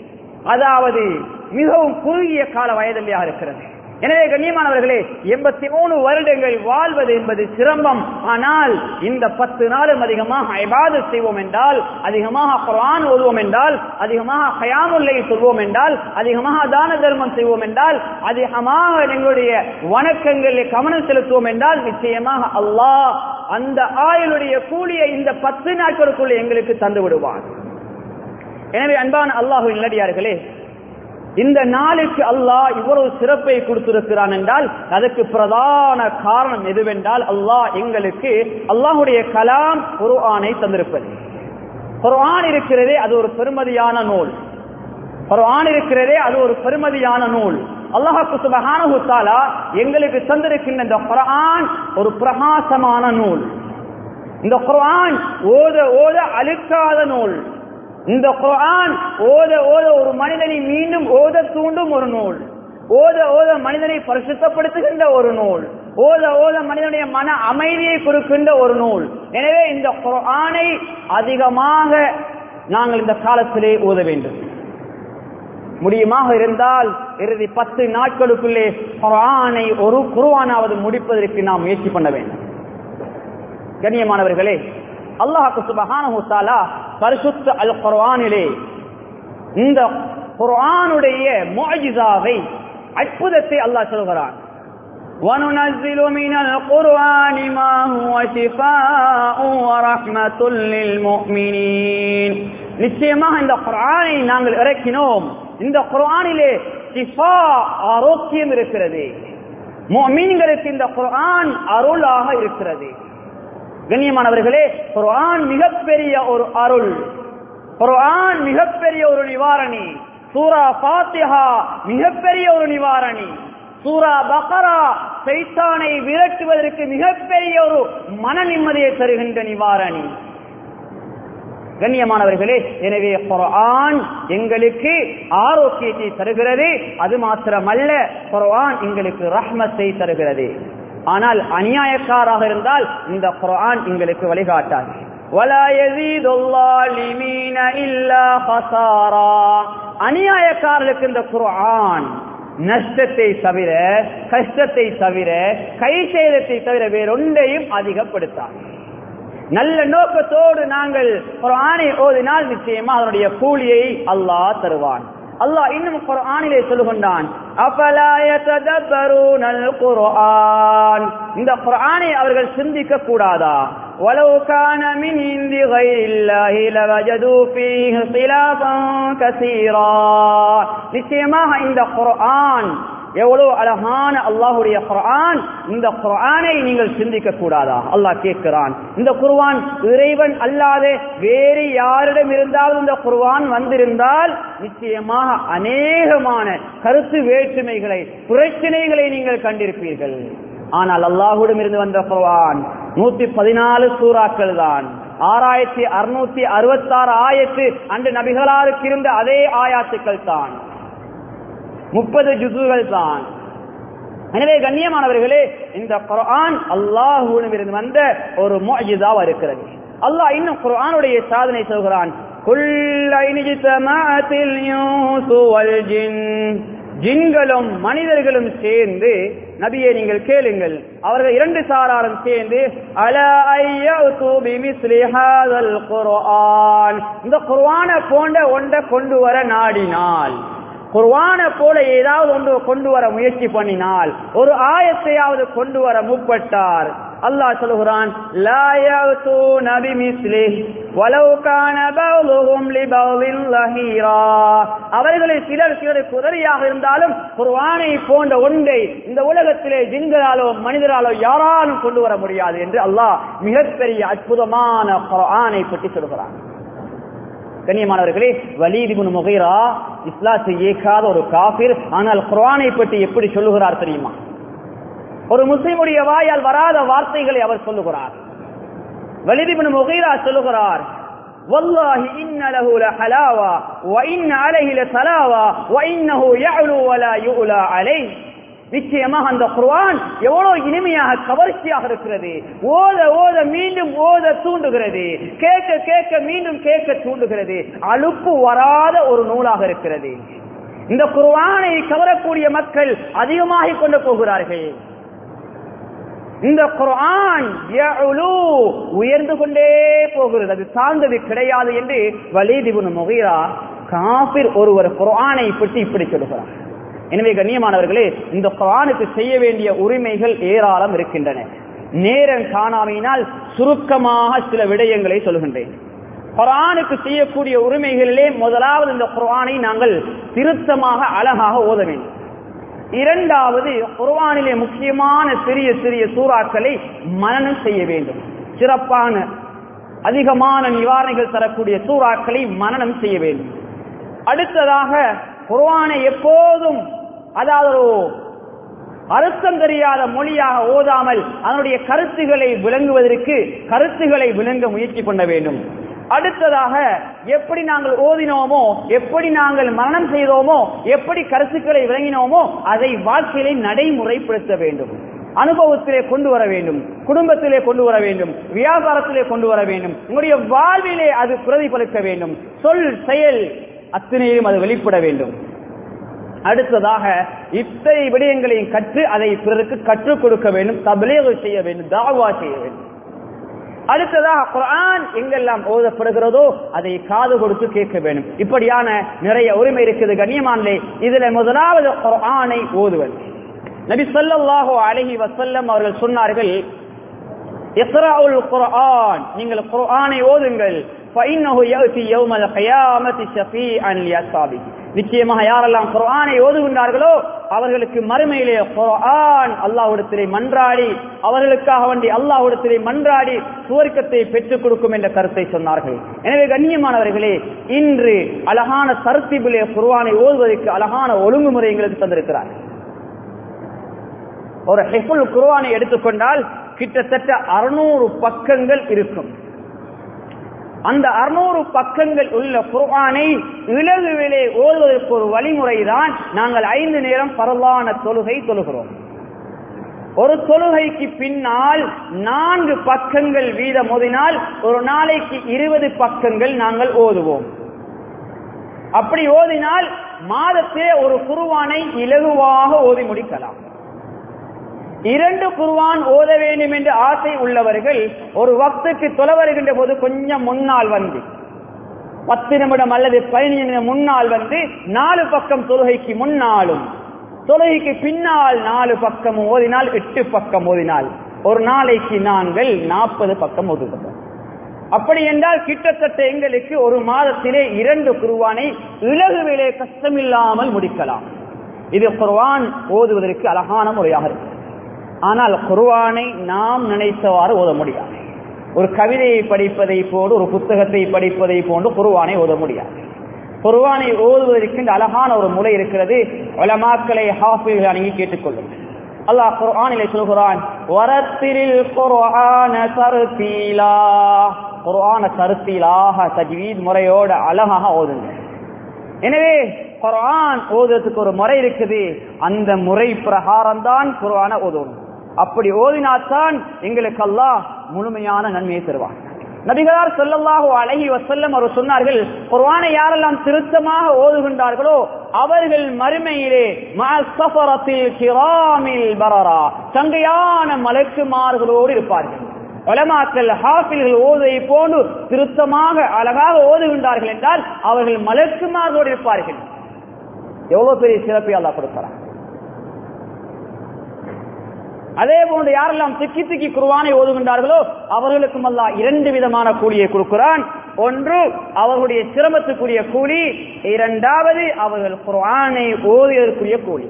அதாவது மிகவும் குறுகிய கால வயதெல்லையாக இருக்கிறது எனவே கண்ணியமானவர்களே எண்பத்தி மூணு வருடங்கள் வாழ்வது என்பது சிரமம் ஆனால் இந்த பத்து நாளும் அதிகமாக ஐபாத செய்வோம் என்றால் அதிகமாக குரான் ஓதுவோம் என்றால் அதிகமாக கயாமுல்லை சொல்வோம் என்றால் அதிகமாக தான தர்மம் செய்வோம் என்றால் அதிகமாக எங்களுடைய வணக்கங்களில் கவனம் செலுத்துவோம் என்றால் நிச்சயமாக அல்லாஹ் அந்த ஆயுளுடைய கூலியை இந்த பத்து நாட்களுக்குள்ள எங்களுக்கு தந்து விடுவான் எனவே அன்பான அல்லாஹு நல்லடியார்களே இந்த நாளுக்கு அல்லாஹ் இவ்வளவு சிறப்பை கொடுத்திருக்கிறான் என்றால் அதற்கு பிரதான காரணம் எதுவென்றால் அல்லாஹ் எங்களுக்கு அல்லாஹுடைய கலாம் ஒரு ஆணை தந்திருப்பது ஒரு ஆண் இருக்கிறதே அது ஒரு பெருமதியான நூல் ஒரு ஆண் இருக்கிறதே அது ஒரு பெருமதியான நூல் அல்லாஹாக்கு சுபஹானஹு தஆலா எங்களுக்கு தந்திருக்கின்ற இந்த குர்ஆன் ஒரு பிரகாசமான நூல் இந்த குர்ஆன் ஓத ஓத அழுக்காத நூல் இந்த குர்ஆன் ஓத ஓத ஒரு மனிதனை மீண்டும் ஓத தூண்டும் ஒரு நூல் ஓத ஓத மனிதனை பரிசுத்தப்படுத்துகின்ற ஒரு நூல் ஓத ஓத மனிதனுடைய மன அமைதியை கொடுக்கின்ற ஒரு நூல் எனவே இந்த குர்ஆனை அதிகமாக நாங்கள் இந்த காலத்திலே ஓத வேண்டும் முடியுமாக இருந்தால் இறுதி பத்து நாட்களுக்குள்ளே குர்ஆனை ஒரு குர்ஆனாவது முடிப்பதற்கு நாம் முயற்சி பண்ண வேண்டும் கண்ணியமானவர்களே அல்லாஹு சுபஹானஹு தஆலா பரிசுத்த அல் குர்ஆனிலே இந்த குர்ஆனுடைய முஅஜிசாவை அற்புதத்தை அல்லாஹ் சொல்கிறான் وننزل من القرآن ما هو شفاء ورحمة للمؤمنين நிச்சயமாக இந்த குர்ஆனை நாங்கள் இறக்கினோம் இந்த குர்ஆனிலே ஷிஃபா ஆரோக்கியம் இருக்கிறது முஃமின்களுக்கு இந்த குர்ஆன் அருளாக இருக்கிறது கண்ணியமானவர்களே குர்ஆன் மிகப்பெரிய ஒரு அருள் குர்ஆன் மிகப்பெரிய ஒரு நிவாரணி சூரா ஃபாத்திஹா மிகப்பெரிய ஒரு நிவாரணி சூரா பக்ரா சைத்தானை விரட்டுவதற்கு மிகப்பெரிய ஒரு மன நிம்மதியை தருகின்ற நிவாரணி கண்ணியமானவர்களே எனவே குர்ஆன் எங்களுக்கு ஆரோக்கியத்தை தருகிறது அது மாத்திரமல்ல குர்ஆன் எங்களுக்கு ரஹ்மத்தை தருகிறது ஆனால் அநியாயக்காராக இருந்தால் இந்த குர்ஆன் எங்களுக்கு வழிகாட்டாது ولا يزيد الظالمين إلا خسارا அநியாயக்காரர்களுக்கு இந்த குர்ஆன் நஷ்டத்தை தவிர கஷ்டத்தை தவிர கை சேதத்தை தவிர வேறொன்றையும் அதிகப்படுத்தாது நல்ல நோக்கத்தோடு நாங்கள் குர்ஆனை ஓதினால் நிச்சயமா அதனுடைய கூலியை அல்லாஹ் தருவான் அல்லாஹ் இன்னும் குர்ஆனிலே சொல்லுகின்றான் அஃபலா யததப்பரூனல் குர்ஆன் இந்த குர்ஆனை அவர்கள் சிந்திக்க கூடாதா ولو كان من عند غير الله لوجدوا فيه اختلافا كثيرا நிச்சயமாக இந்த குர்ஆன் எவ்வளவு அழகான அல்லாஹுடைய குர்ஆன் இந்த குர்ஆனை நீங்கள் சிந்திக்க கூடாதா அல்லாஹ் கேட்கிறான் இந்த குர்ஆன் இறைவன் அல்லாத வேறு யாரிடம் இருந்தாலும் இந்த குர்ஆன் வந்திருந்தால் நிச்சயமாக அநேகமான கருத்து வேற்றுமைகளை பிரச்சனைகளை நீங்கள் கண்டிருப்பீர்கள் ஆனால் அல்லாஹுடம் இருந்து வந்த குர்ஆன் நூத்தி பதினாலு சூறாக்கள் தான் ஆறாயிரத்தி அறுநூத்தி அறுபத்தி ஆறு ஆயிரத்து அன்று நபிகளாருக்கு இருந்த அதே ஆயாத்துக்கள் தான் முப்பது ஜுசுகள் தான் எனவே கண்ணியமானவர்களே இந்த குர்ஆன் அல்லாஹுவிடமிருந்து வந்த ஒரு முஅஜிசாவா இருக்கிறது அல்லாஹ் இன்னும் குர்ஆனுடைய சாதனை சொல்கிறான் ஜின்களும் மனிதர்களும் சேர்ந்து நபியை நீங்கள் கேளுங்கள் அவர்கள் இரண்டு சாராரும் சேர்ந்து அல குர்ஆன் இந்த குர்ஆன போன்ற ஒன்றை கொண்டு வர நாடினால் குர்வான போல ஏதாவது ஒன்று கொண்டு வர முயற்சி பண்ணினால் ஒரு ஆயத்தையாவது கொண்டு வர முற்பட்டார் அல்லாஹ் சொல்லுகிறான் அவர்களில் சிலர் சிலருக்கு உதவியாக இருந்தாலும் குர்வானை போன்ற ஒன்றை இந்த உலகத்திலே ஜின்களாலோ மனிதராலோ யாராலும் கொண்டு வர முடியாது என்று அல்லாஹ் மிகப்பெரிய அற்புதமான குர்ஆனை பற்றி சொல்கிறான் கண்ணியமானவர்களே வலீதிபுன் முகைரா இஸ்லாத்தை ஏற்காத ஒரு காபிர் ஆனால் குர்ஆனை பற்றி எப்படி சொல்லுகிறார் தெரியுமா ஒரு முஸ்லிமுடைய வாயால் வராத வார்த்தைகளை அவர் சொல்லுகிறார் வலிதிபின் முகைரா சொல்லுகிறார் والله إن له لحلاوة وإن عليه لتلاوة وإنه يعلو ولا يؤلى عليه நிச்சயமாக அந்த குர்ஆன் எவ்வளவு இனிமையாக கவர்ச்சியாக இருக்கிறது ஓத ஓத மீண்டும் ஓத தூண்டுகிறது கேட்க கேட்க மீண்டும் கேட்க தூண்டுகிறது அலுப்பு வராத ஒரு நூலாக இருக்கிறது இந்த குர்ஆனை கவரக்கூடிய மக்கள் அதிகமாகிக் கொண்டு போகிறார்கள் இந்த குர்ஆன் உயர்ந்து கொண்டே போகிறது அது சார்ந்தது கிடையாது என்று வலிதிபுன் முகீரா காபிர் ஒருவர் குர்ஆனை பற்றி இப்படி சொல்கிறார் எனவே கண்ணியமானவர்களே இந்த குரானுக்கு செய்ய வேண்டிய உரிமைகள் ஏராளம் இருக்கின்றன நேரம் காணாமையினால் சுருக்கமாக சில விடயங்களை சொல்கின்றேன் குரானுக்கு செய்யக்கூடிய உரிமைகளிலே முதலாவது இந்த குரானை நாங்கள் திருத்தமாக அழகாக ஓத வேண்டும் இரண்டாவது குர்வானிலே முக்கியமான சிறிய சிறிய சூறாக்களை மனனம் செய்ய வேண்டும் சிறப்பான அதிகமான நிவாரணைகள் தரக்கூடிய சூறாக்களை மனனம் செய்ய வேண்டும் அடுத்ததாக குர்வானை எப்போதும் அதாவது ஒரு அர்த்தம் தெரியாத மொழியாக ஓதாமல் அதனுடைய கருத்துக்களை விளங்குவதற்கு கருத்துக்களை விளங்க முயற்சி பண்ண வேண்டும் அடுத்ததாக எப்படி நாங்கள் ஓதினோமோ எப்படி நாங்கள் மரணம் செய்தோமோ எப்படி கருத்துக்களை விளங்கினோமோ அதை வாழ்க்கையிலே நடைமுறைப்படுத்த வேண்டும் அனுபவத்திலே கொண்டு வர வேண்டும் குடும்பத்திலே கொண்டு வர வேண்டும் வியாபாரத்திலே கொண்டு வர வேண்டும் உங்களுடைய வாழ்விலே அது பிரதிபலிக்க வேண்டும் சொல் செயல் அத்தனையிலும் அது வெளிப்பட வேண்டும் அடுத்ததாக இத்தனை விடயங்களையும் கற்று அதை பிறருக்கு கற்றுக் கொடுக்க வேண்டும் தபலேக செய்ய வேண்டும் தாவா செய்ய வேண்டும் அடுத்ததாக குரான் எங்கெல்லாம் ஓதப்படுகிறதோ அதை காது கொடுத்து கேட்க வேண்டும் இப்படியான நிறைய உரிமை இருக்குது கண்ணியமானே இதுல முதலாவது குரானை ஓதுவது நபி ஸல்லல்லாஹு அலைஹி வஸல்லம் அவர்கள் சொன்னார்கள் இக்ராஉல் குர்ஆன் நீங்கள் குர்ஆனை ஓதுங்கள் فإنه يأتي يوم القيامة شفيعا لأصحابه நிச்சயமாக யாரெல்லாம் குர்ஆனை ஓதுகின்றார்களோ அவர்களுக்கு மறுமையிலே குர்ஆன் அல்லாஹ்விடத்திலே மன்றாடி அவர்களுக்காக வேண்டி அல்லாஹ்விடத்திலே மன்றாடி சுவர்க்கத்தை பெற்றுக் கொடுக்கும் என்ற கருத்தை சொன்னார்கள் எனவே கண்ணியமானவர்களே இன்று அழகான தர்த்திபிலே குர்ஆனை ஓதுவதற்கு அழகான ஒழுங்குமுறை எங்களுக்கு தந்திருக்கிறார் ஒரு ஹெஃபுல் குர்ஆனை எடுத்துக்கொண்டால் கிட்டத்தட்ட அறுநூறு பக்கங்கள் இருக்கும் அந்த அறுநூறு பக்கங்கள் உள்ள குர்ஆனை இலகுவிலே ஓதுவதற்கு ஒரு வழிமுறை தான் நாங்கள் ஐந்து நேரம் பரவான தொழுகை தொழுகிறோம் ஒரு தொழுகைக்கு பின்னால் நான்கு பக்கங்கள் வீதம் ஓதினால் ஒரு நாளைக்கு இருபது பக்கங்கள் நாங்கள் ஓதுவோம் அப்படி ஓதினால் மாதத்திலே ஒரு குருவானை இலகுவாக ஓதி முடிக்கலாம் இரண்டு குருவான் ஓத வேண்டும் என்று ஆசை உள்ளவர்கள் ஒரு வக்துக்கு தொலை வருகின்ற போது கொஞ்சம் முன்னால் வந்து பத்து நிமிடம் அல்லது பதினைந்து நிமிடம் முன்னால் வந்து நாலு பக்கம் தொழுகைக்கு முன்னாலும் தொழுகைக்கு பின்னால் நாலு பக்கம் ஓதினால் எட்டு பக்கம் ஓதினால் ஒரு நாளைக்கு நாங்கள் நாற்பது பக்கம் ஓதுகிறோம் அப்படி என்றால் கிட்டத்தட்ட எங்களுக்கு ஒரு மாதத்திலே இரண்டு குருவானை இலகுவிலே கஷ்டமில்லாமல் முடிக்கலாம் இது குர்வான் ஓதுவதற்கு அழகான முறையாக இருக்கு ஆனால் குர்வானை நாம் நினைத்தவாறு ஓத முடியாது ஒரு கவிதையை படிப்பதை போன்று ஒரு புத்தகத்தை படிப்பதை போன்று குருவானை ஓத முடியாது குருவானை ஓதுவதற்கு இந்த அழகான ஒரு முறை இருக்கிறது வளமாக்களை ஹாஃபில் அணுகி கேட்டுக்கொள்ளும் அல்லாஹ் குர்ஆனிலே சொல்கிறான் வரத்திரில் குர்ஆன தர்தீலா குர்ஆன தர்தீலாக தஜ்வீத் முறையோட அழகாக ஓதுங்க எனவே குர்ஆன் ஓதுறதுக்கு ஒரு முறை இருக்குது அந்த முறை பிரகாரம் தான் குர்ஆனை ஓதணும் அப்படி ஓதினாத்தான் எங்களுக்கு அல்லாஹ் முழுமையான நன்மையை தருவான் நபிகளார் சொல்லல்லாஹு அழகி வசல்லம் அவர் சொன்னார்கள் குர்ஆனை யாரெல்லாம் திருத்தமாக ஓதுகின்றார்களோ அவர்கள் மறுமையிலே சஃபரத்தில் கிராமில் பரரா சங்கையான மலக்குமார்களோடு இருப்பார்கள் வளமாக்கல் ஹாஃபில்கள் ஓதுவை போன்று திருத்தமாக அழகாக ஓதுகின்றார்கள் என்றால் அவர்கள் மலக்குமார்களோடு இருப்பார்கள் எவ்வளவு பெரிய சிறப்பை அல்லா கொடுக்கிறார் அதே போன்று யாரெல்லாம் திக்கி திக்கி குருவானை ஓதுகின்றார்களோ அவர்களுக்கும் அல்லா இரண்டு விதமான கூலியை கொடுக்கிறான் ஒன்று அவர்களுடைய சிரமத்துக்குரிய கூலி இரண்டாவது அவர்கள் குர்ஆனை ஓதியதற்குரிய கூலி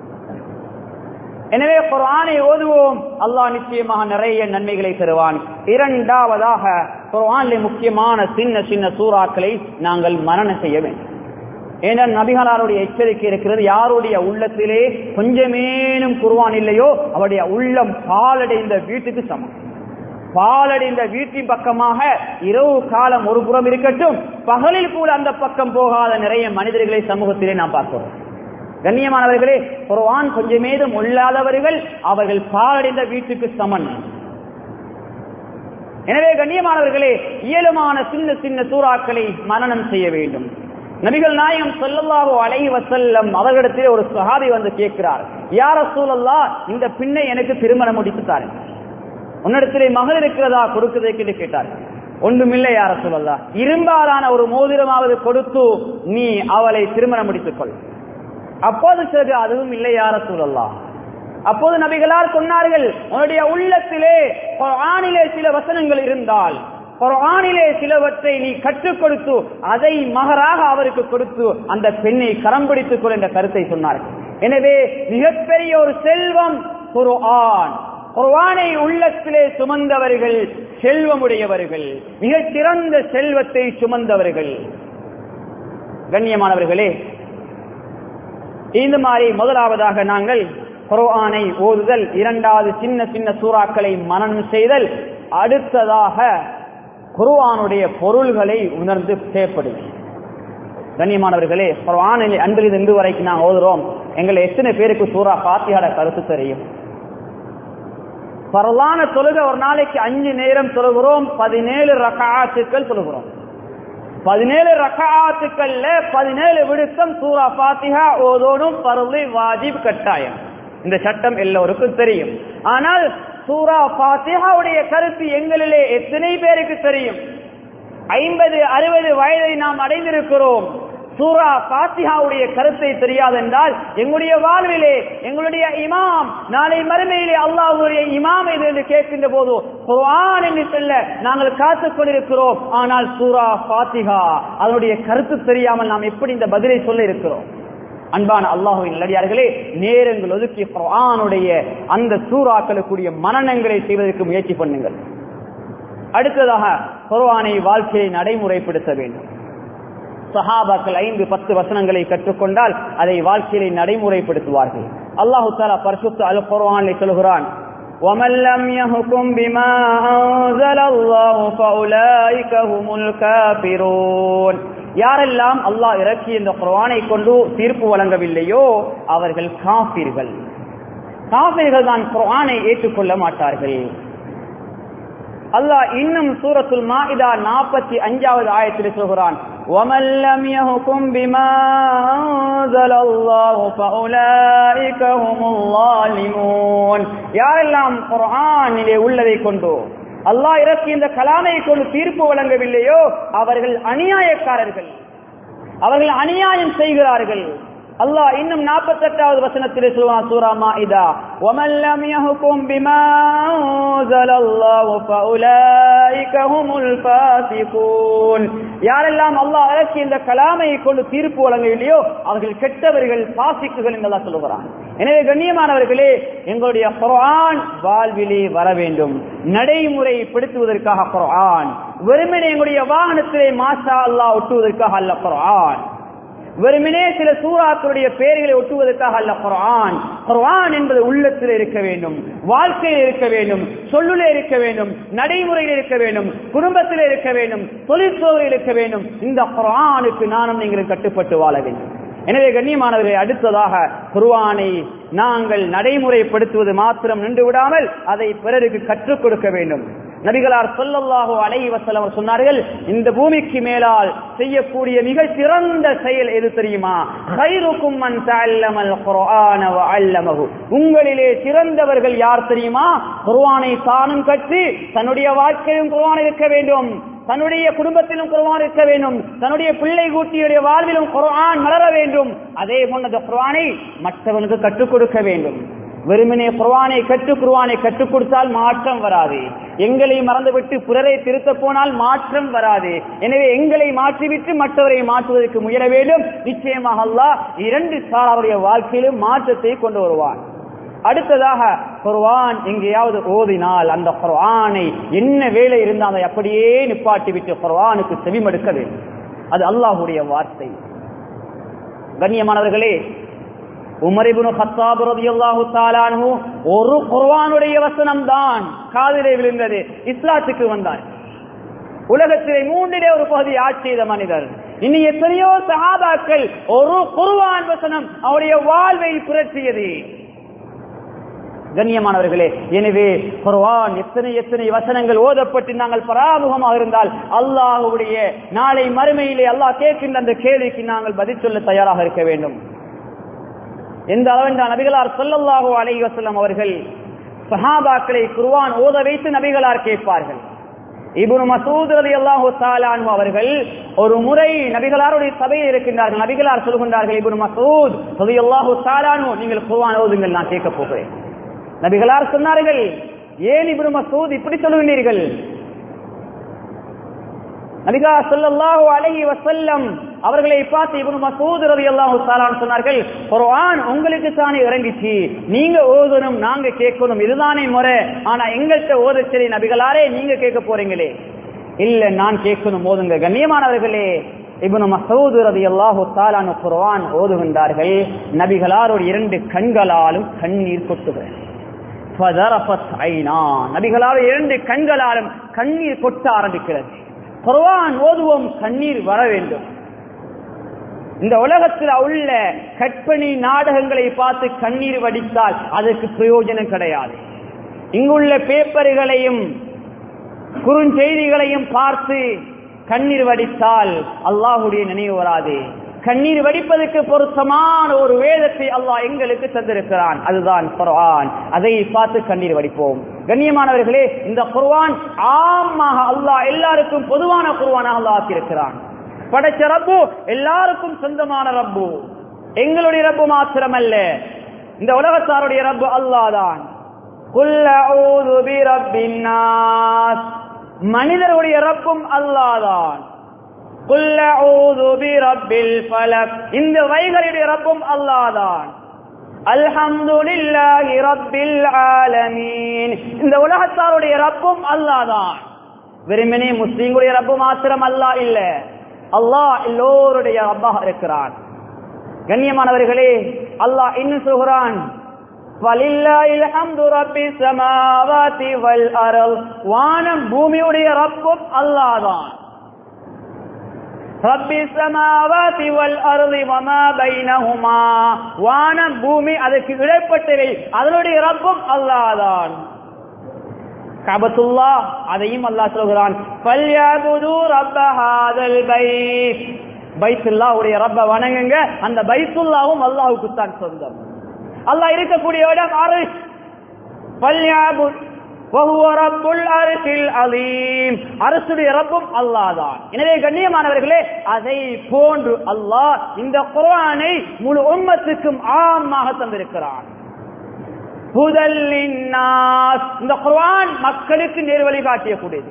எனவே குர்ஆனை ஓதுவோம் அல்லாஹ் நிச்சயமாக நிறைய நன்மைகளை தருவான் இரண்டாவதாக குர்ஆனிலே முக்கியமான சின்ன சின்ன சூறாக்களை நாங்கள் மரணம் செய்ய வேண்டும் ஏன்னா நபிகளாருடைய எச்சரிக்கை இருக்கிறது யாருடைய உள்ளத்திலே கொஞ்சமேனும் குருவான் இல்லையோ அவருடைய உள்ளம் பாலடைந்த வீட்டுக்கு சமம் பாலடைந்த வீட்டின் பக்கமாக இரவு காலம் ஒரு புறம் இருக்கட்டும் பகலில் கூட அந்த பக்கம் போகாத நிறைய மனிதர்களை சமூகத்திலே நாம் பார்க்கிறோம் கண்ணியமானவர்களே குர்ஆன் கொஞ்சமேதும் உள்ளாதவர்கள் அவர்கள் பாலடைந்த வீட்டுக்கு சமன் எனவே கண்ணியமானவர்களே இயலுமான சின்ன சின்ன சூறாக்களை மனனம் செய்ய வேண்டும் நபிகள் நாயகம் சொல்லல்லாஹோ அலைஹி வசல்லம் அவர்களிடத்திலே ஒரு சஹாபி வந்து கேட்கிறார் யார சூழல்லா இந்த பின்னை எனக்கு திருமணம் முடித்துத்தாரு உன்னிடத்திலே மகள் இருக்கிறதா கொடுக்கிறதுக்கு என்று கேட்டார் ஒன்றுமில்லை யார சூழல்லா இரும்பாலான ஒரு மோதிரமாவது கொடுத்து நீ அவளை திருமணம் முடித்துக் கொள் அப்போது சரி அதுவும் இல்லை யார சூழல்லா அப்போது நபிகளார் சொன்னார்கள் உன்னுடைய உள்ளத்திலே ஆணிலே சில வசனங்கள் இருந்தால் குரானிலே சிலவற்றை நீ கற்றுக் கொடுத்து அதை மகராக அவருக்கு கொடுத்து அந்த பெண்ணை கரம் பிடித்துக் கொள் என்ற கருத்தை சொன்னார்கள் எனவே மிகப்பெரிய ஒரு செல்வம் குர்ஆன் குர்ஆனை உள்ளத்திலே சுமந்தவர்கள் செல்வமுடையவர்கள் மிகச் சிறந்த செல்வத்தை சுமந்தவர்கள் கண்ணியமானவர்களே இந்த மாதிரி முதலாவதாக நாங்கள் குர்ஆனை ஓதுதல் இரண்டாவது சின்ன சின்ன சூறாக்களை மனனம் செய்தல் அடுத்ததாக குருவானுடைய பொருள்களை உணர்ந்து செயற்படுது கண்ணியமானவர்களே குர்ஆனில் அன்பில் இன்று வரைக்கும் நான் ஓதுறோம் எங்களை எத்தனை பேருக்கு சூறா பாத்தியாட கருத்து தெரியும் பரவான தொழுக ஒரு நாளைக்கு அஞ்சு நேரம் தொழுகிறோம் பதினேழு ரகாத்துக்கள் தொழுகிறோம் பதினேழு ரகாத்துக்கள்ல பதினேழு விடுத்தம் சூரா பாத்திஹா ஓதோடும் பருளை வாஜிப் கட்டாயம் இந்த சட்டம் எல்லோருக்கும் தெரியும் ஆனால் சூரா பாத்திஹாவுடைய கருத்து எங்களிலே எத்தனை பேருக்கு தெரியும் ஐம்பது அறுபது வயதை நாம் அடைந்திருக்கிறோம் சூரா பாத்திஹாவுடைய கருத்தை தெரியாதென்றால் எங்களுடைய வாழ்விலே எங்களுடைய இமாம் நாளை மறுமையிலே அல்லாஹுடைய இமாம் இது என்று கேட்கின்ற போது குர்ஆன் என்று சொல்ல நாங்கள் காத்துக் கொண்டிருக்கிறோம் ஆனால் சூரா பாத்திஹா அதனுடைய கருத்து தெரியாமல் நாம் எப்படி இந்த பதிலை சொல்ல இருக்கிறோம் அன்பான அல்லாஹுவின் நல்லடியார்களே நேரங்கள் ஒதுக்கி குர்ஆனுடைய அந்த சூறாக்களுக்குரிய மனநங்களை செய்வதற்கு முயற்சி பண்ணுங்கள் அடுத்ததாக குர்ஆனை வாழ்க்கையை நடைமுறைப்படுத்த வேண்டும் சஹாபாக்கள் ஐந்து பத்து வசனங்களை கற்றுக்கொண்டால் அதை வாழ்க்கையிலே நடைமுறைப்படுத்துவார்கள் அல்லாஹு தாலா பரிசுத்த அல் குர்ஆனில் சொல்கிறான் ومن لم يحكم بما أنزل الله فأولئك هم الكافرون யாரெல்லாம் அல்லாஹ் இறக்கி இந்த குர்ஆனை கொண்டு தீர்ப்பு வழங்கவில்லையோ அவர்கள் காபிர்கள் காபிர்கள் தான் குர்ஆனை ஏற்றுக்கொள்ள மாட்டார்கள் அல்லாஹ் இன்னும் சூரத்துல் மாஇதா நாற்பத்தி அஞ்சாவது ஆயத்தில் சொல்கிறான் ومن لم يحكم بما أنزل الله فأولئك هم الظالمون யாரெல்லாம் குர்ஆனிலே உள்ளதை கொண்டோ அல்லாஹ் இறக்கிய இந்த கலாமை கொண்டு தீர்ப்பு வழங்கவில்லையோ அவர்கள் அநியாயக்காரர்கள் அவர்கள் அநியாயம் செய்கிறார்கள் அல்லாஹ் இன்னும் 48வது வசனத்திலே சொல்வான் சூரா மாஇதா وَمَن لَّمْ يَحْكُم بِمَا أَنزَلَ اللَّهُ فَأُولَٰئِكَ هُمُ الْفَاسِقُونَ யாரெல்லாம் அல்லாஹ் இறக்கிய இந்த கலாமை கொண்டு தீர்ப்பு வழங்கவில்லையோ அவர்கள் கெட்டவர்கள் பாசிக்குகள் என்று அல்லாஹ் சொல்லுகிறான் எனவே கண்ணியமானவர்களே எங்களுடைய குர்ஆன் வாழ்விலே வர வேண்டும் நடைமுறைப்படுத்துவதற்காக குர்ஆன் வெறுமனே எங்களுடைய வாகனத்திலே மாஷா அல்லாஹ் ஒட்டுவதற்காக அல்ல குர்ஆன் வெறுமனே சில சூறாக்களுடைய பெயர்களை ஒட்டுவதற்காக அல்ல குர்ஆன் குர்ஆன் என்பது உள்ளத்தில் இருக்க வேண்டும் வாழ்க்கையில் இருக்க வேண்டும் சொல்லுல இருக்க வேண்டும் நடைமுறையில் இருக்க வேண்டும் குடும்பத்தில் இருக்க வேண்டும் தொழிற்சோரில் இருக்க வேண்டும் இந்த குர்ஆனுக்கு நானும் நீங்கள் கட்டுப்பட்டு வாழ வேண்டும் எனவே கண்ணியமானவர்களை அடுத்ததாக குர்ஆனை நாங்கள் நடைமுறைப்படுத்துவது மாத்திரம் நின்று விடாமல் அதை பிறருக்கு கற்றுக் கொடுக்க வேண்டும் நபிகளார் சொல்லல்லாஹு அலைஹி வஸல்லம் சொன்னார்கள் இந்த பூமிக்கு மேலால் செய்யக்கூடிய மிக சிறந்த செயல் எது தெரியுமா கைருக்கும் மன் தஅல்லமல் குர்ஆன வ அல்லமஹு உங்களிலே சிறந்தவர்கள் யார் தெரியுமா குர்ஆனை தானும் கற்று தன்னுடைய வாழ்க்கையும் குர்ஆன் இருக்க வேண்டும் தன்னுடைய குடும்பத்திலும் குர்ஆன் இருக்க வேண்டும் தன்னுடைய பிள்ளை கூட்டியுடைய வாழ்விலும் குர்ஆன் மலர வேண்டும் அதே போன்ற குர்ஆனை மற்றவனுக்கு கற்றுக் கொடுக்க வேண்டும் வெறுமனே குர்ஆனை கற்று குர்ஆனை கற்றுக் கொடுத்தால் மாற்றம் வராது எங்களை மறந்துவிட்டு பிறரை திருத்த போனால் மாற்றம் வராது எனவே எங்களை மாற்றிவிட்டு மற்றவரை மாற்றுவதற்கு முயல வேண்டும் நிச்சயமாக அல்லாஹ் இரண்டு சாராருடைய வாழ்க்கையிலும் மாற்றத்தை கொண்டு வருவான் அடுத்ததாக குர்ஆன் எங்கேயாவது ஓதினால் அந்த குர்ஆனை என்ன வேலை இருந்தால் அதை அப்படியே நிப்பாட்டி விட்டு குர்ஆனுக்கு செவிமடுக்க வேண்டும் அது அல்லாஹுடைய வார்த்தை கண்ணியமானவர்களே உமரிபுனு ஹத்தாப் ரலியல்லாஹு தஆலா அன்ஹு ஒரு குர்ஆனுடைய வசனம் தான் காதிலே விழுந்தது இஸ்லாத்துக்கு வந்தார் உலகத்திலே மூன்றிலே ஒரு பகுதி ஆட்சி செய்த மனிதர் இனி எத்தனையோ சஹாபாக்கள் ஒரு குர்ஆன் வசனம் அவருடைய வாழ்வை புரட்சியது கண்ணியமானவர்களே எனவே குர்ஆன் எத்தனை எத்தனை வசனங்கள் ஓதப்பட்டு நாங்கள் பராமுகமாக இருந்தால் அல்லாஹ்வுடைய நாளை மறுமையிலே அல்லாஹ் கேட்கின்ற அந்த கேள்விக்கு நாங்கள் பதில் சொல்ல தயாராக இருக்க வேண்டும் எந்த அளவென்றால் நபிகளார் சொல்லல்லாஹு அலைஹி வஸல்லம் அவர்கள் சஹாபாக்களை குர்ஆன் ஓத வைத்து நபிகளார் கேட்பார்கள் இப்னு மசூத் ரலியல்லாஹு தஆலா அன்ஹு அவர்கள் ஒரு முறை நபிகளாருடைய சபையில் இருக்கின்றார்கள் நபிகளார் சொல்கின்றார்கள் இப்னு மசூத் ரலியல்லாஹு தஆலா அன்ஹு நீங்கள் குர்ஆன் ஓதுங்கள் நான் கேட்க போகிறேன் நபிகளார் சொன்னார்கள் ஏன் இப்னு மசூத் இப்படி சொல்லுகிறீர்கள் நபிகா ஸல்லல்லாஹு அலைஹி வஸல்லம் அவர்களை பார்த்து இப்னு மசூத் ரலியல்லாஹு தஆலா சொன்னார்கள் குர்ஆன் உங்களுக்கு தானே இறங்கிச்சு நீங்க ஓதணும் நாங்க கேட்கணும் இதுதானே முறை ஆனா எங்கள்கிட்ட ஓத சரி நபிகளாரே நீங்க கேட்க போறீங்களே இல்ல நான் கேட்கணும் ஓதுங்க கண்ணியமானவர்களே இப்னு மசூத் ரலியல்லாஹு தஆலா குர்ஆன் ஓதுகின்றார்கள் நபிகளாரோட இரண்டு கண்களாலும் கண்ணீர் கொட்டுகிறார் ஃபதரஃபத் ஐனா நபிகளால் இரண்டு கண்களாலும் கண்ணீர் கொட்ட ஆரம்பிக்கிறது குர்ஆன் ஓதுவோம் கண்ணீர் வர வேண்டும் இந்த உலகத்தில் உள்ள கற்பனை நாடகங்களை பார்த்து கண்ணீர் வடித்தால் அதற்கு பிரயோஜனம் கிடையாது இங்குள்ள பேப்பர்களையும் குறுஞ்செய்திகளையும் பார்த்து கண்ணீர் வடித்தால் அல்லாஹுடைய நினைவு வராது கண்ணீர் வடிப்பதற்கு பொருத்தமான ஒரு வேதத்தை அல்லாஹ் எங்களுக்கு தந்திருக்கிறான் அதுதான் குர்ஆன் அதை பார்த்து கண்ணீர் வடிப்போம் கண்ணியமானவர்களே இந்த குர்ஆன் ஆமாக அல்லாஹ் எல்லாருக்கும் பொதுவான குர்ஆனாக அல்லாஹ் ஆக்கியிருக்கிறான் படைச்ச ரப்பு எல்லாருக்கும் சொந்தமான ரப்பு எங்களுடைய ரப்பு மாத்திரமல்ல இந்த உலகத்தாருடைய ரப்பு அல்லாஹ் தான் மனிதருடைய ரப்பும் அல்லாஹ் தான் இந்த வைகளுடைய ரப்பும் அல்லாதான் அல்ஹம்துலில்லாஹி ரப்பில் ஆலமீன் இந்த உலகத்தாருடைய ரப்பும் அல்லாதான் வெறுமனே முஸ்லீம்களுடைய ரப்பு மாத்திரம் அல்லாஹ் இல்ல அல்லாஹ் எல்லோருடைய ரப்பாக இருக்கிறான் கண்ணியமானவர்களே அல்லாஹ் இன்னும் சொல்கிறான் வானம் பூமியுடைய ரப்பும் அல்லாதான் வானம் பூமி அதற்கு இடைப்பட்டவை அதனுடைய ரப்பும் அல்லாதான் கபத்துல்லா அதையும் அல்லாஹ் சொல்கிறான் பல்யாபுது ரப்ப ஹாதல் பைத் பைத்துல்லாவுடைய ரப்ப வணங்குங்க அந்த பைத்துல்லாவும் அல்லாஹ்வுக்கு தான் சொந்தம் அல்லாஹ் இருக்கக்கூடிய இடம் அரிஷ் பல்யாபுத் وهو رب العرش العظيم அரசுடைய ரப்பும் அல்லாஹ் தான் எனவே கண்ணியமானவர்களே அதை போன்று அல்லாஹ் இந்த குர்ஆனை முழு உம்மத்துக்கும் ஆமாக தந்திருக்கிறான் ஹுதல் நாஸ் இந்த குர்ஆன் மக்களுக்கு நேர்வழி காட்டியக்கூடியது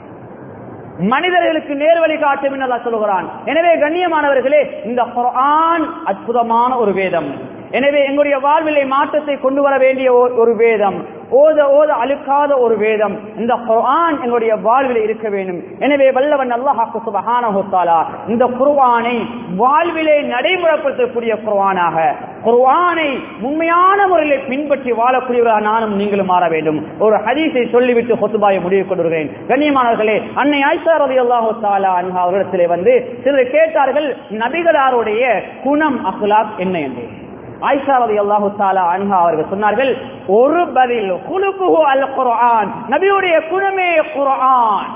மனிதர்களுக்கு நேர்வழி காட்டும் என்று அல்லாஹ் சொல்கிறான் எனவே கண்ணியமானவர்களே இந்த குர்ஆன் அற்புதமான ஒரு வேதம் எனவே எங்களுடைய வாழ்விலை மாற்றத்தை கொண்டு வர வேண்டிய ஒரு- ஒரு வேதம் ஓத ஓத அழுக்காத ஒரு வேதம் இந்த குர்ஆன் எங்களுடைய வாழ்வில் இருக்க வேண்டும் எனவே வல்லவன் அல்லாஹ் சுபஹானஹு தஆலா இந்த குர்ஆனை வாழ்விலே நடைமுறைப்படுத்தக்கூடிய குர்ஆனாக குர்ஆனை உண்மையான முறையில் பின்பற்றி வாழக்கூடியவராக நானும் நீங்களும் மாற வேண்டும் ஒரு ஹதீஸை சொல்லிவிட்டு ஹுத்பாயை முடிவு கொண்டிருக்கிறேன் கண்ணியமானவர்களே அன்னை ஆயிஷா ரலியல்லாஹு தஆலா அன்ஹா அவரிடத்திலே வந்து சிலர் கேட்டார்கள் நபிகளாருடைய குணம் அஹ்லாக் என்ன என்று ஆயிஷா ரலியல்லாஹு தஆலா அன்ஹா அவர்கள் சொன்னார்கள் ஒரு பதில் குலுகுஹு அல் குர்ஆன் நபியுடைய குணமே குர்ஆன்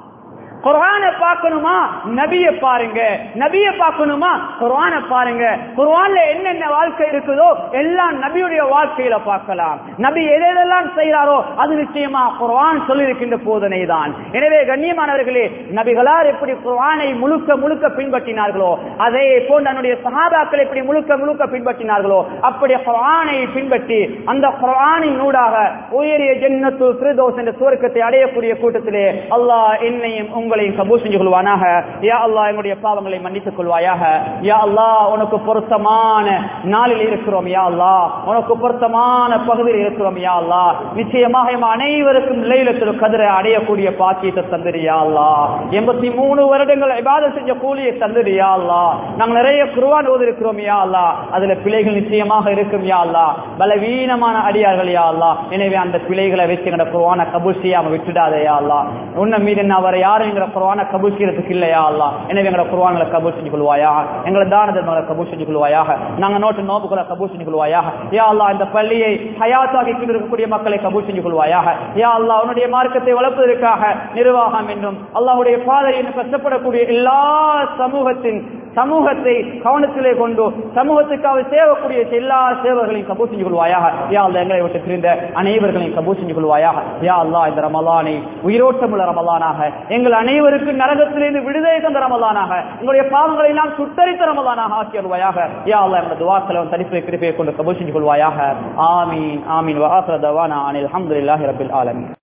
குர்ஆனை பார்க்கணுமா நபியை பாருங்க நபியை பார்க்கணுமா குர்ஆனை பாருங்க குர்ஆன்ல என்னென்ன வாழ்க்கை இருக்குதோ எல்லாம் நபியுடைய வாழ்க்கையில பார்க்கலாம் நபி எதெல்லாம் செய்யறாரோ அது நிச்சயமா குர்ஆன் சொல்லியிருக்கின்ற போதனை தான் எனவே கண்ணியமானவர்களே நபிகளார் எப்படி குர்ஆனை முழுக்க முழுக்க பின்பற்றினார்களோ அதே போன்று தன்னுடைய சஹாபாக்கள் எப்படி முழுக்க முழுக்க பின்பற்றினார்களோ அப்படி குர்ஆனை பின்பற்றி அந்த குர்ஆனின் ஊடாக உயரிய ஜன்னத்து ஃபிர்தௌஸ் என்ற சுவர்க்கத்தை அடையக்கூடிய கூட்டத்திலே அல்லாஹ் என்னையும் உங்களையும் கபூல் செஞ்சு கொள்வானாக யா அல்லாஹ் எங்களுடைய பாவங்களை மன்னித்துக் கொள்வாயாக யா அல்லாஹ் உனக்கு பொருத்தமான நாளில் இருக்கிறோம் யா அல்லாஹ் உனக்கு பொருத்தமான பகுதியில் இருக்கிறோம் யா அல்லாஹ் நிச்சயமாக எம் அனைவருக்கும் லைலத்தில் கதிரை அடையக்கூடிய பாக்கியத்தை தந்திரு யா அல்லாஹ் எண்பத்தி மூணு வருடங்கள் இபாதத் செஞ்ச கூலியை தந்திரு யா அல்லாஹ் நாங்கள் நிறைய குருவான் ஓதி இருக்கிறோம் யா அல்லாஹ் அதுல பிழைகள் நிச்சயமாக இருக்கும் யா அல்லாஹ் பலவீனமான அடியார்கள் யா அல்லாஹ் எனவே அந்த பிழைகளை வச்சு எங்கட குருவான கபூல் செய்யாம விட்டுடாதே யா அல்லாஹ் உன்ன மீது என்ன அவரை யாரும் எங்கட குருவான கபூல் செய்யறதுக்கு இல்லையா அல்லாஹ் எனவே எங்கட குருவான்களை கபூல் செஞ்சு கொள்வாயா எங்களை தான தர்மங்களை கபூல் செஞ்சு கொள்வாயாக நாங்க நோட்டு நோப்புகளை கபூல் செஞ்சு கொள்வாயாக யா அல்லாஹ் இந்த பள்ளியை ஹயாத்தாக்கி கொண்டிருக்கக்கூடிய மக்களை கபூல் செஞ்சு கொள்வாயாக யா அல்லாஹ் உன்னுடைய மார்க்கத்தை வளர்ப்பதற்காக நிர்வாகம் என்றும் அல்லாஹ்வுடைய பாதையில் கஷ்டப்படக்கூடிய எல்லா சமூகத்தின் சமூகத்தை கவனத்திலே கொண்டு சமூகத்துக்காக சேவக்கூடிய எல்லா சேவர்களையும் கபூல் செஞ்சு கொள்வாயாக யா அல்லாஹ் எங்களை விட்டு பிரிந்த அனைவர்களையும் கபூல் செஞ்சு கொள்வாயாக யா அல்லாஹ் இந்த ரமலானை உயிரோட்டமுள்ள ரமலானாக எங்கள் அனைவருக்கும் நரகத்திலிருந்து விடுதலை தந்த ரமலானாக எங்களுடைய பாவங்களை எல்லாம் சுத்தரித்த ரமலானாக ஆக்கி வருவாயாக யா அல்லாஹ் எங்களுடைய துவாக்களை தனிப்பை கிருப்பையை கொண்டு கபூல் செஞ்சு கொள்வாயாக ஆமீன் ஆமீன் வஹாசர தவானா அனில் அல்ஹம்துலில்லாஹி ரப்பில் ஆலமீன்